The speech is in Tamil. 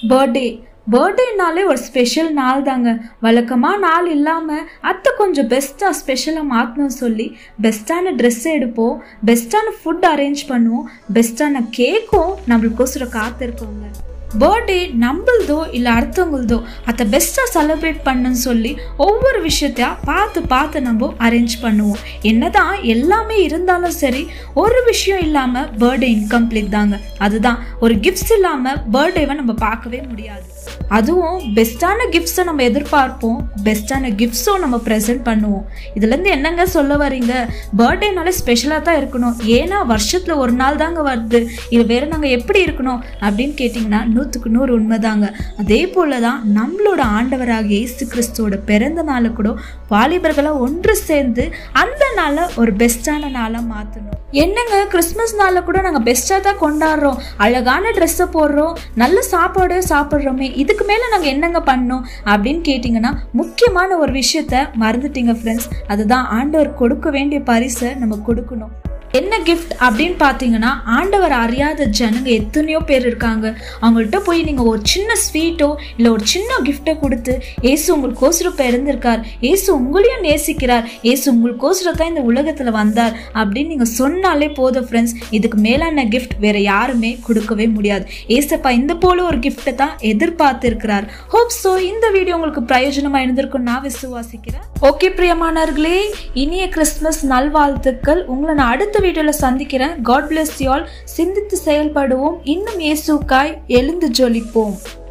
பர்த்டே பர்த்டேனாலே ஒரு ஸ்பெஷல் நாள் தாங்க வழக்கமாக நாள் இல்லாமல் அத்தை கொஞ்சம் பெஸ்ட்டாக ஸ்பெஷலாக மாற்றணும்னு சொல்லி பெஸ்ட்டான ட்ரெஸ் எடுப்போம் பெஸ்ட்டான ஃபுட் அரேஞ்ச் பண்ணுவோம் பெஸ்ட்டான கேக்கும் நம்மளுக்கோசரம் காத்திருக்கோங்க பர்த்டே நம்மளதோ இல்லை அடுத்தவங்களதோ அதை பெஸ்ட்டாக செலிப்ரேட் பண்ணுன்னு சொல்லி ஒவ்வொரு விஷயத்தையா பார்த்து பார்த்து நம்ம அரேஞ்ச் பண்ணுவோம் என்னதான் எல்லாமே இருந்தாலும் சரி ஒரு விஷயம் இல்லாமல் பர்த்டே இன்கம்ப்ளீட் தாங்க அதுதான் ஒரு கிஃப்ட்ஸ் இல்லாமல் பர்த்டேவை நம்ம பார்க்கவே முடியாது அதுவும் பெஸ்ட்டான கிஃப்ட்ஸை நம்ம எதிர்பார்ப்போம் பெஸ்ட்டான கிஃப்ட்ஸும் நம்ம ப்ரெசென்ட் பண்ணுவோம் இதுலேருந்து என்னங்க சொல்ல வரீங்க பர்த்டேனால ஸ்பெஷலாக தான் இருக்கணும் ஏன்னா வருஷத்தில் ஒரு நாள் தாங்க வருது இது வேற நாங்கள் எப்படி இருக்கணும் அப்படின்னு கேட்டிங்கன்னா நூற்றுக்கு நூறு உண்மைதாங்க அதே போல தான் நம்மளோட ஆண்டவராகிய இயேசு கிறிஸ்துவோட பிறந்த நாளை கூட வாலிபர்களாக ஒன்று சேர்ந்து அந்த நாளை ஒரு பெஸ்ட்டான நாளாக மாற்றணும் என்னங்க கிறிஸ்மஸ் நாளில் கூட நாங்கள் பெஸ்ட்டாக தான் கொண்டாடுறோம் அழகான ட்ரெஸ்ஸை போடுறோம் நல்ல சாப்பாடு சாப்பிட்றோமே இதுக்கு மேலே நாங்கள் என்னங்க பண்ணோம் அப்படின்னு கேட்டிங்கன்னா முக்கியமான ஒரு விஷயத்த மறந்துட்டீங்க ஃப்ரெண்ட்ஸ் அதுதான் ஆண்டவர் கொடுக்க வேண்டிய பரிசை நம்ம கொடுக்கணும் என்ன கிஃப்ட் அப்படின்னு பார்த்தீங்கன்னா ஆண்டவர் அறியாத ஜனங்க எத்தனையோ பேர் இருக்காங்க அவங்கள்ட்ட போய் நீங்கள் ஒரு சின்ன ஸ்வீட்டோ இல்லை ஒரு சின்ன கிஃப்ட்டை கொடுத்து ஏசு உங்களுக்கோசரம் பிறந்திருக்கார் ஏசு உங்களையும் நேசிக்கிறார் ஏசு உங்களுக்கோசரம் தான் இந்த உலகத்தில் வந்தார் அப்படின்னு நீங்கள் சொன்னாலே போதும் ஃப்ரெண்ட்ஸ் இதுக்கு மேலான கிஃப்ட் வேற யாருமே கொடுக்கவே முடியாது ஏசப்பா இந்த போல ஒரு கிஃப்ட்டை தான் எதிர்பார்த்திருக்கிறார் ஹோப் ஸோ இந்த வீடியோ உங்களுக்கு பிரயோஜனமாக இருந்திருக்கும் நான் விசுவாசிக்கிறேன் ஓகே பிரியமானவர்களே இனிய கிறிஸ்மஸ் நல்வாழ்த்துக்கள் உங்களை நான் அடுத்த வீடியோவில் சந்திக்கிறேன் காட் பிளஸ் யூ ஆல் சிந்தித்து செயல்படுவோம் இன்னும் இயேசுக்காய் எழுந்து ஜொலிப்போம்